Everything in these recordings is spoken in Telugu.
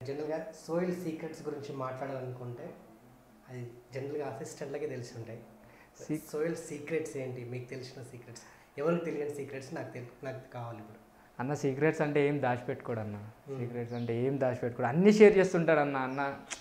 జనరల్గా సోయిల్ సీక్రెట్స్ గురించి మాట్లాడాలనుకుంటే అది జనరల్గా అసిస్టెంట్లకే తెలిసి ఉంటాయి Sec- సోయిల్ సీక్రెట్స్ ఏంటి మీకు తెలిసిన సీక్రెట్స్ ఎవరికి తెలియని సీక్రెట్స్ నాకు తెలి నాకు కావాలి ఇప్పుడు అన్న సీక్రెట్స్ అంటే ఏం దాచిపెట్టుకోడు అన్న సీక్రెట్స్ అంటే ఏం దాచిపెట్టుకోడు అన్నీ షేర్ చేస్తుంటాడు అన్న అన్న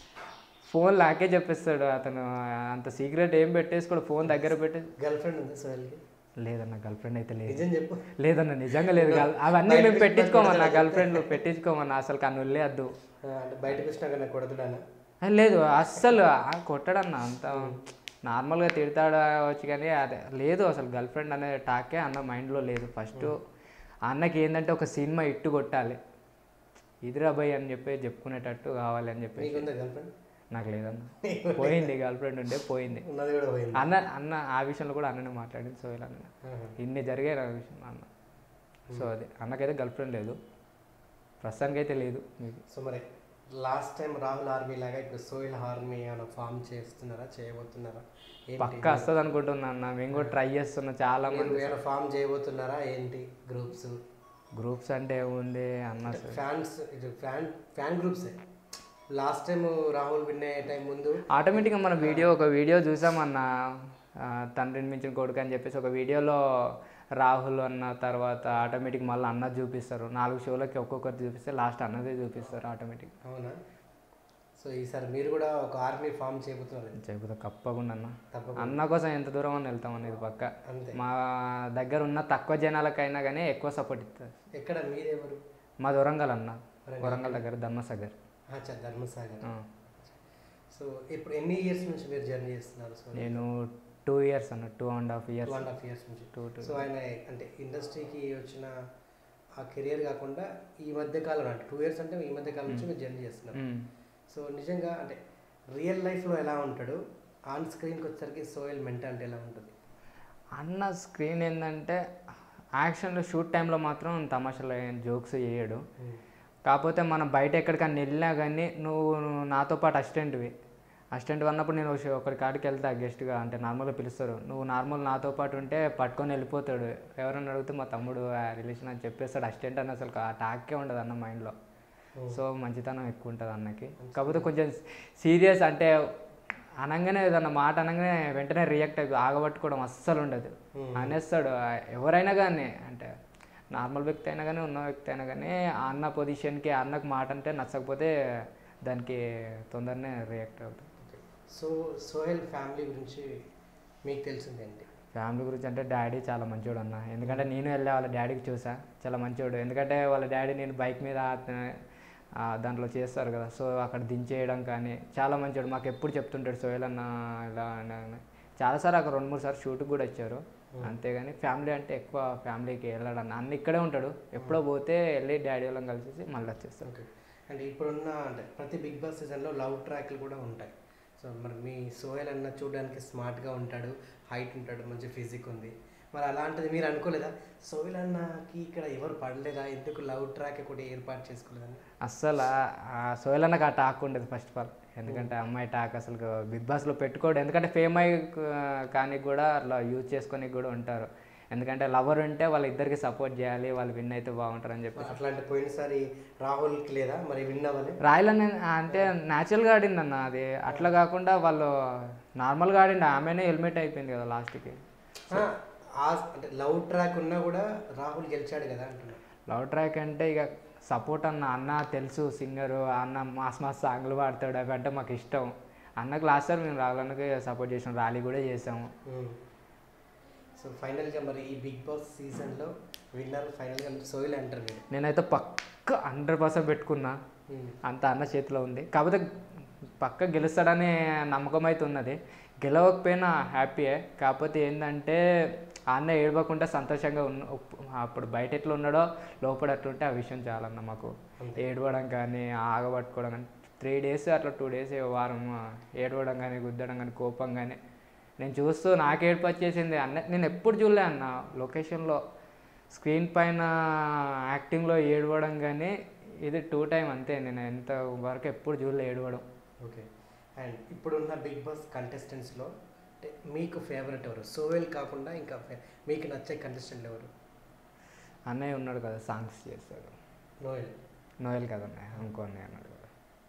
ఫోన్ లాకే చెప్పేస్తాడు అతను అంత సీక్రెట్ ఏం పెట్టేసుకోడు ఫోన్ దగ్గర పెట్టి గర్ల్ ఫ్రెండ్ ఉంది సోయిల్కి లేదన్న గర్ల్ ఫ్రెండ్ అయితే లేదు నిజం చెప్పు లేదన్న నిజంగా లేదు girl- అవన్నీ మేము పెట్టించుకోమన్నా గర్ల్ ఫ్రెండ్ పెట్టించుకోమన్నా అసలు కన్ను వద్దు ఆ, అంటే బయటకు వచ్చినాక నాకు కొడతాడానా లేదు అస్సలు ఆ కొట్టడన్న అంత నార్మల్గా తిడతాడు వచ్చి కానీ అదే లేదు అసలు గర్ల్ ఫ్రెండ్ అనే టాకే అన్న మైండ్లో లేదు ఫస్ట్ అన్నకి ఏంటంటే ఒక సినిమా ఇట్టు కొట్టాలి ఇదిరా భయ్ అని చెప్పి చెప్పుకునేటట్టు కావాలి అని చెప్పి నీకు ఉందా గర్ల్ ఫ్రెండ్ నాకు లేదన్న పోయింది గర్ల్ ఫ్రెండ్ ఉండే పోయింది ఉన్నది కూడా పోయింది అన్న అన్న ఆ విషయంలో కూడా అన్ననే మాట్లాడింది సో ఇలా అన్న ఆహా. ఇన్ని జరిగాయి ఆ విషయం అన్న సో అది అన్నకైతే గర్ల్ ఫ్రెండ్ లేదు ప్రస్తుతానికి అయితే లేదు మీకు సో మరి లాస్ట్ టైం రాహుల్ ఆర్మీ లాగా ఇప్పుడు సోయిల్ ఆర్మీ ఏమైనా ఫామ్ చేస్తున్నారా చేయబోతున్నారా ఏంటి పక్క వస్తుంది అనుకుంటున్నా అన్న మేము కూడా ట్రై చేస్తున్నా చాలా మీరు మంది ఏమైనా ఫామ్ చేయబోతున్నారా ఏంటి గ్రూప్స్ గ్రూప్స్ అంటే ఏముంది అన్న ఫ్యాన్స్ ఇది ఫ్యాన్ ఫ్యాన్ గ్రూప్సే లాస్ట్ టైం రాహుల్ విన్ అయ్యే టైం ముందు ఆటోమేటిక్గా మన వీడియో ఒక వీడియో చూసామన్న ఆ, తండ్రిని మించిన కొడుకు అని చెప్పేసి ఒక వీడియోలో రాహుల్ అన్న తర్వాత ఆటోమేటిక్ మళ్ళీ అన్న చూపిస్తారు నాలుగు షోలకి ఒక్కొక్కరు చూపిస్తే లాస్ట్ అన్నదే చూపిస్తారు ఆటోమేటిక్ అవునా సో ఈసారి మీరు కూడా ఒక ఆర్మీ ఫామ్ చేయబోతున్నారు చెబుతా తప్పకుండా అన్న తప్పకుండా అన్న కోసం ఎంత దూరం అని వెళ్తాం అన్న ఇది పక్క అంతే మా దగ్గర ఉన్న తక్కువ జనాలకైనా కానీ ఎక్కువ సపోర్ట్ ఇస్తారు ఎక్కడ మీరెవరు మా వరంగల్ అన్న వరంగల్ దగ్గర ధర్మసాగర్ అచ్చా ధర్మసాగర్ ఆ. సో ఇప్పుడు ఎన్ని ఇయర్స్ నుంచి మీరు జర్నీ చేస్తున్నారు సో నేను టూ ఇయర్స్ అన్న two and half two years and half years నుంచి టూ టూ సో ఆయన అంటే ఇండస్ట్రీకి వచ్చిన ఆ కెరియర్ కాకుండా ఈ మధ్య కాలం అంటే టూ ఇయర్స్ అంటే ఈ మధ్య కాలం నుంచి మీరు జర్నీ చేస్తున్నారు సో నిజంగా అంటే రియల్ లైఫ్లో ఎలా ఉంటాడు ఆన్ స్క్రీన్కి వచ్చేసరికి సోయల్ మెంటాలిటీ ఎలా ఉంటుంది అన్న స్క్రీన్ ఏంటంటే యాక్షన్లో షూట్ టైంలో మాత్రం తమాషాలో జోక్స్ చేయడు కాకపోతే మనం బయట ఎక్కడికన్నా వెళ్ళినా కానీ నువ్వు నాతో పాటు అసిస్టెంట్వి అసిస్టెంట్ అన్నప్పుడు నేను ఒక- ఒకరి కాడికి వెళ్తా గెస్ట్గా అంటే నార్మల్గా పిలుస్తారు నువ్వు నార్మల్ నాతో పాటు ఉంటే పట్టుకొని వెళ్ళిపోతాడు ఎవరైనా అడిగితే మా తమ్ముడు రిలేషన్ అని చెప్పేస్తాడు అసిస్టెంట్ అన్న అసలు ఆ టాకే ఉండదు అన్న మైండ్లో సో మంచితనం ఎక్కువ ఉంటుంది అన్నకి కాకపోతే కొంచెం సీరియస్ అంటే అనగానే ఏదన్నా మాట అనగానే వెంటనే రియాక్ట్ అయ్యి ఆగబట్టుకోవడం అస్సలు ఉండదు అనేస్తాడు ఎవరైనా కానీ అంటే నార్మల్ వ్యక్తి అయినా కానీ ఉన్న వ్యక్తి అయినా కానీ ఆ అన్న పొజిషన్కి ఆ అన్నకు మాట అంటే నచ్చకపోతే దానికి తొందరనే రియాక్ట్ అవుతుంది సో సోహెల్ ఫ్యామిలీ గురించి మీకు తెలిసిందేంటి ఫ్యామిలీ గురించి అంటే డాడీ చాలా మంచోడు అన్న ఎందుకంటే నేను వెళ్ళే వాళ్ళ డాడీకి చూసా చాలా మంచోడు ఎందుకంటే వాళ్ళ డాడీ నేను బైక్ మీద ఆ- ఆ దాంట్లో చేస్తారు కదా సో అక్కడ దించేయడం కానీ చాలా మంచోడు మాకు ఎప్పుడు చెప్తుంటాడు సోయల్ అన్న ఇలా అని అని. చాలాసార్లు అక్కడ రెండు మూడు సార్లు షూట్కి కూడా వచ్చారు అంతేగాని ఫ్యామిలీ అంటే ఎక్కువ ఫ్యామిలీకి వెళ్ళాడన్న అన్న ఇక్కడే ఉంటాడు ఎప్పుడో పోతే వెళ్ళి డాడీ వాళ్ళని కలిసేసి మళ్ళీ వచ్చేస్తాడు ఓకే అండ్ ఇప్పుడున్న అంటే ప్రతి బిగ్ బాస్ సీజన్లో లవ్ ట్రాక్లు కూడా ఉంటాయి సో మరి మీ సోహెల్ అన్న చూడడానికి స్మార్ట్గా ఉంటాడు హైట్ ఉంటాడు మంచి ఫిజిక్ ఉంది మరి అలాంటిది మీరు అనుకోలేదా సోహెల్ అన్నకి ఇక్కడ ఎవరు పడలేదా ఎందుకు లవ్ ట్రాక్ కూడా ఏర్పాటు చేసుకోలేదని అస్సలు ఆ సోయల్ అన్నకు ఆ టాక్ ఉండేది ఫస్ట్ ఆఫ్ ఆల్ ఎందుకంటే అమ్మాయి టాక్ అసలు బిగ్ బాస్లో పెట్టుకోడు ఎందుకంటే ఫేమ్ అయ్యి కానీ కూడా అట్లా యూజ్ చేసుకొని కూడా ఉంటారు ఎందుకంటే లవర్ ఉంటే వాళ్ళ ఇద్దరికి సపోర్ట్ చేయాలి వాళ్ళు విన్ అయితే బాగుంటారు అని చెప్పి అట్లాంటి పోయినసారి రాహుల్కి లేదా మరి విన్ అవ్వాలి రాయలని అంటే న్యాచురల్గా ఆడింది అన్న అది అట్లా కాకుండా వాళ్ళు నార్మల్గా ఆడింది ఆమెనే హెల్మెట్ అయిపోయింది కదా లాస్ట్కి ఆ, ఆ అంటే లవ్ ట్రాక్ ఉన్నా కూడా రాహుల్ గెలిచాడు కదా అంటున్నా లవ్ ట్రాక్ అంటే ఇక సపోర్ట్ అన్న అన్న తెలుసు సింగరు అన్న మాస్ మాస్ సాంగ్లు పాడతాడు అవి అంటే మాకు ఇష్టం అన్నకు లాస్ట్ సార్ మేము రాఘవన్నకి సపోర్ట్ చేసాం ర్యాలీ కూడా చేసాము సో ఫైనల్గా మరి ఈ బిగ్ బాస్ సీజన్లో విన్నర్ ఫైనల్గా సోయిల్ అంటారు మీరు నేనైతే పక్క హండ్రెడ్ పర్సెంట్ పెట్టుకున్నా ఉమ్. అంత అన్న చేతిలో ఉంది కాకపోతే పక్క గెలుస్తాడనే నమ్మకం అయితే ఉన్నది గెలవకపోయినా హ్యాపీయే కాకపోతే ఏంటంటే ఆ అన్న ఏడవకుండా సంతోషంగా ఉన్న ఉప్- అప్పుడు బయట ఎట్లా ఉన్నాడో లోపల అట్లుంటే ఆ విషయం చాలన్న మాకు ఏడవడం కానీ ఆగబట్టుకోవడం కానీ త్రీ డేస్ అట్లా టూ డేస్ వారం ఏడవడం కానీ గుద్దడం కానీ కోపం కానీ నేను చూస్తూ నాకు ఏడుపు వచ్చేసింది అన్న నేను ఎప్పుడు చూడలే అన్న లొకేషన్లో స్క్రీన్ పైన యాక్టింగ్లో ఏడవడం కానీ ఇది టూ టైం అంతే నేను ఎంత వరకు ఎప్పుడు చూడలే ఏడవడం ఓకే అండ్ ఇప్పుడున్న బిగ్ బాస్ కంటెస్టెంట్స్లో అంటే మీకు ఫేవరెట్ ఎవరు సోవెల్ కాకుండా ఇంకా fe- మీకు నచ్చే కంటెస్టెంట్ ఎవరు అన్నయ్య ఉన్నాడు కదా సాంగ్స్ చేస్తాడు నోయల్ నోయల్ కదా అన్నయ్య ఇంకో అన్నయ్య అన్నాడు కదా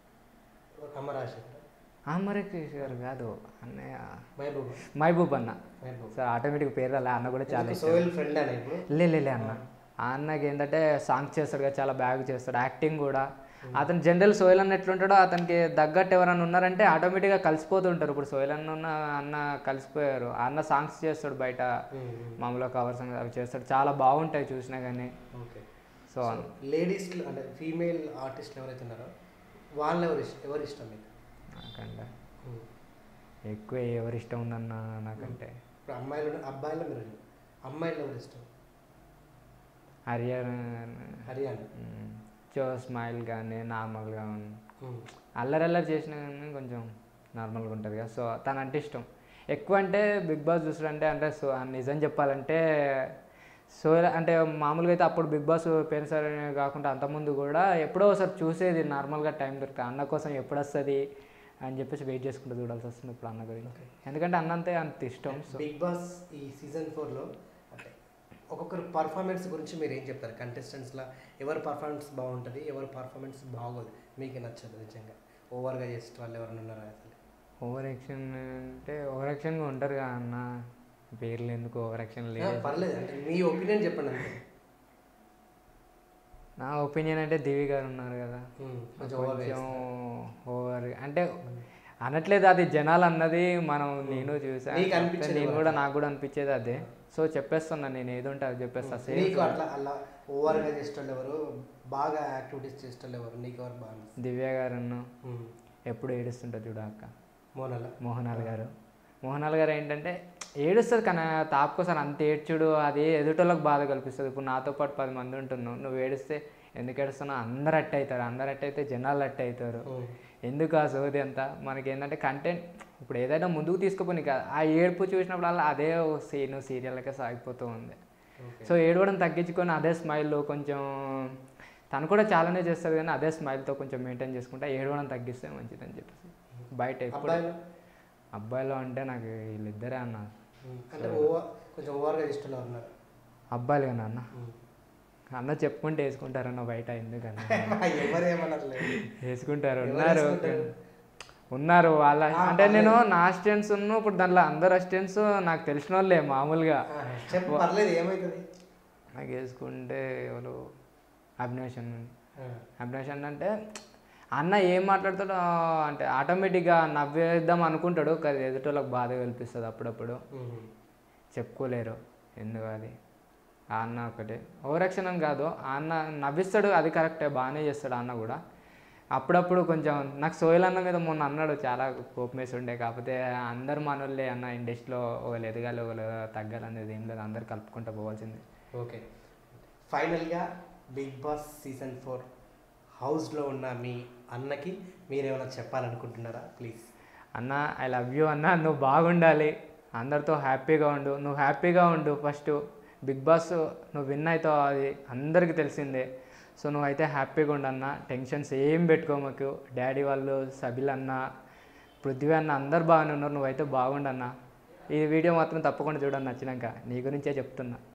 అమ్మ రాజశేఖర్ అమరేష్ గారు కాదు అన్నయ్య మహబూబ్ మహబూబ్ అన్న మహబూబ్ సార్ ఆటోమేటిక్ పేరు రాలే అన్న కూడా చాలా ఎందుకు ఇష్టం సోహెల్ ఫ్రెండ్ అన్న ఇప్పుడు లే లే, లే అన్న ఆ అన్నకి ఏంటంటే సాంగ్స్ చేస్తాడు కదా చాలా బ్యాగ్ చేస్తాడు యాక్టింగ్ కూడా అతను జనరల్ సోయల్ అన్న ఎట్లుంటాడో అతనికి తగ్గట్టు ఎవరైనా ఉన్నారంటే ఆటోమేటిక్గా కలిసిపోతూ ఉంటారు ఇప్పుడు సోయల్ అన్న ఉన్న అన్న కలిసిపోయారు ఆ అన్న సాంగ్స్ చేస్తాడు బయట మామూలుగా కవర్ సాంగ్స్ అవి చేస్తాడు చాలా బాగుంటాయి చూసినా కానీ ఓకే సో లేడీస్ అంటే ఫీమేల్ ఆర్టిస్టులు ఎవరైతే ఉన్నారో వాళ్ళు ఎవరు ఇష్టం ఎవరు ఇష్టం మీకు నాకంటే ఉమ్. ఎక్కువ ఎవరు ఇష్టం ఉందన్న నాకంటే ఇప్పుడు అమ్మాయిలు ఉన్న- అబ్బాయిలు మీరు అడిగారు. అమ్మాయిలు ఎవరు ఇష్టం హరియర్ హర్యానా చో స్మైల్ కానీ నార్మల్గా ఉమ్. అల్లరి అల్లరి చేసినా కానీ కొంచెం నార్మల్గా ఉంటుంది కదా సో తను అంటే ఇష్టం ఎక్కువ అంటే బిగ్ బాస్ చూసాడంటే అంటే సో నిజం చెప్పాలంటే సో అంటే మామూలుగా అయితే అప్పుడు బిగ్ బాస్ పేరుసారి కాకుండా అంతకుముందు కూడా ఎప్పుడో ఒకసారి చూసేది నార్మల్గా టైం దొరుకుతుంది అన్న కోసం ఎప్పుడు వస్తుంది అని చెప్పేసి వెయిట్ చేసుకుంటూ చూడాల్సి వస్తుంది ఇప్పుడు అన్న గురించి ఎందుకంటే అన్న అంతే అంత ఇష్టం సో బిగ్ బాస్ ఈ సీజన్ ఫోర్లో అంటే ఒక్కొక్కరు పర్ఫార్మెన్స్ గురించి మీరు ఏం చెప్తారు కంటెస్టెంట్స్లో ఎవరి పర్ఫార్మెన్స్ బాగుంటుంది ఎవరి పర్ఫార్మెన్స్ బాగోదు మీకు నచ్చదు నిజంగా ఓవర్గా చేసే వాళ్ళు ఎవరైనా ఉన్నారా అసలు ఓవర్ యాక్షన్ అంటే ఓవర్ యాక్షన్గా ఉంటారు కదా అన్న పేర్లు ఎందుకు ఓవర్ యాక్షన్ ఆ, లేదు పర్లేదు అంటే మీ ఒపీనియన్ చెప్పండి అంతే నా ఒపీనియన్ అంటే దివి గారు ఉన్నారు కదా ఉమ్, కొంచెం ఓవర్గా కొంచెం చేస్తారు. ఓవర్ అంటే అనట్లేదు అది జనాలు అన్నది మనం నేను చూసాను నీకు అనిపించేది నేను ఎవరు? కూడా నాకు కూడా అనిపించేది అదే సో చెప్పేస్తున్నా నేను ఏది ఉంటే అది చెప్పేస్తా సేమ్ నీకు అట్లా అలా ఓవర్గా చేసేటోళ్ళు ఎవరు బాగా యాక్టివిటీస్ చేసేటోళ్ళు ఎవరు నీకు ఎవరు బాగా అనిపిస్తుంది? దివ్య గారును ఉమ్, ఎప్పుడు ఏడుస్తుంటారు చూడ అక్క మోనాల మోహనాల్ గారు మోహనాల్ గారు ఏంటంటే ఏడుస్తుంది కానీ తాపుకోసారి అంత ఏడ్చుడు అది ఎదుటోళ్ళకి బాధ కల్పిస్తుంది ఇప్పుడు నాతో పాటు పది మంది ఉంటున్నావు నువ్వు ఏడిస్తే ఎందుకు ఏడుస్తున్నావు అందరు అట్ట అవుతారు అందరు అట్ట అయితే జనాలు అట్ట అవుతారు ఉమ్, ఎందుకు ఆ సోది అంతా మనకి ఏంటంటే కంటెంట్ ఇప్పుడు ఏదైనా ముందుకు తీసుకుపోయి కాదు ఆ ఏడుపు చూసినప్పుడల్లా అదే సీన్ సీరియల్కే సాగిపోతూ ఉంది ఓకే. సో ఏడవడం తగ్గించుకొని అదే స్మైల్ కొంచెం తను కూడా చాలానే చేస్తుంది కానీ అదే స్మైల్తో కొంచెం మెయింటైన్ చేసుకుంటే ఏడవడం తగ్గిస్తే మంచిదని చెప్పేసి బయట ఎప్పుడు అబ్బాయిలు అబ్బాయిలో అంటే నాకు వీళ్ళిద్దరే అన్న ఉమ్, అంటే ఓవర్ కొంచెం ఓవర్గా చేసేటోళ్ళు ఎవరు ఉన్నారు అబ్బాయిలు కానీ అన్న ఉమ్. అన్న చెప్పుకుంటే వేసుకుంటారన్న బయట ఎందుకన్నా ఎవరు ఏమనట్లేదు వేసుకుంటారు ఎవరు ఉన్నారు వేసుకుంటారు? ఉన్నారు వాళ్ళ ఆ, అంటే నేను పర్లేదు. నా అసిస్టెంట్స్ ఉన్న ఇప్పుడు దాంట్లో అందరు అసిస్టెంట్స్ నాకు తెలిసిన వాళ్ళే మామూలుగా ఆ, చెప్పు పర్లేదు ఏమవుతుంది నాకు వేసుకుంటే ఎవరు అభినేషన్ ఆ, అభినేషన్ అంటే అన్న ఏం మాట్లాడతాడో అంటే ఆటోమేటిక్గా నవ్వేద్దాం అనుకుంటాడు కానీ ఎదుటోళ్ళకి బాధ కల్పిస్తుంది అప్పుడప్పుడు ఉమ్, చెప్పుకోలేరు ఎందుకు అది ఆ అన్న ఒకటే ఓవరాక్షన్ అని కాదు ఆ అన్న నవ్విస్తాడు అది కరెక్టే బాగానే చేస్తాడు ఆ అన్న కూడా అప్పుడప్పుడు కొంచెం నాకు సోయల్ అన్న మీద మొన్న అన్నాడు చాలా కోపం వేసి ఉండే కాకపోతే అందరు మనోళ్ళే అన్న ఇండస్ట్రీలో ఒకళ్ళు ఎదగాలి ఒకళ్ళు తగ్గాలి అనేది ఏం లేదు అందరు కలుపుకుంటూ పోవాల్సిందే ఓకే ఫైనల్గా బిగ్ బాస్ సీజన్ ఫోర్ హౌస్లో ఉన్న మీ అన్నకి మీరేమైనా చెప్పాలనుకుంటున్నారా ప్లీజ్ అన్న ఐ లవ్ యూ అన్న నువ్వు బాగుండాలి అందరితో హ్యాపీగా ఉండు నువ్వు హ్యాపీగా ఉండు ఫస్ట్ బిగ్ బాస్ నువ్వు విన్ అవుతావు అది అందరికీ తెలిసిందే సో నువ్వైతే హ్యాపీగా ఉండన్న టెన్షన్స్ ఏం పెట్టుకోమకు డాడీ వాళ్ళు సబిల్ అన్న పృథ్వీ అన్న అందరు బాగానే ఉన్నారు నువ్వైతే బాగుండన్న ఈ వీడియో మాత్రం తప్పకుండా చూడండి నచ్చినాక నీ గురించే చెప్తున్నా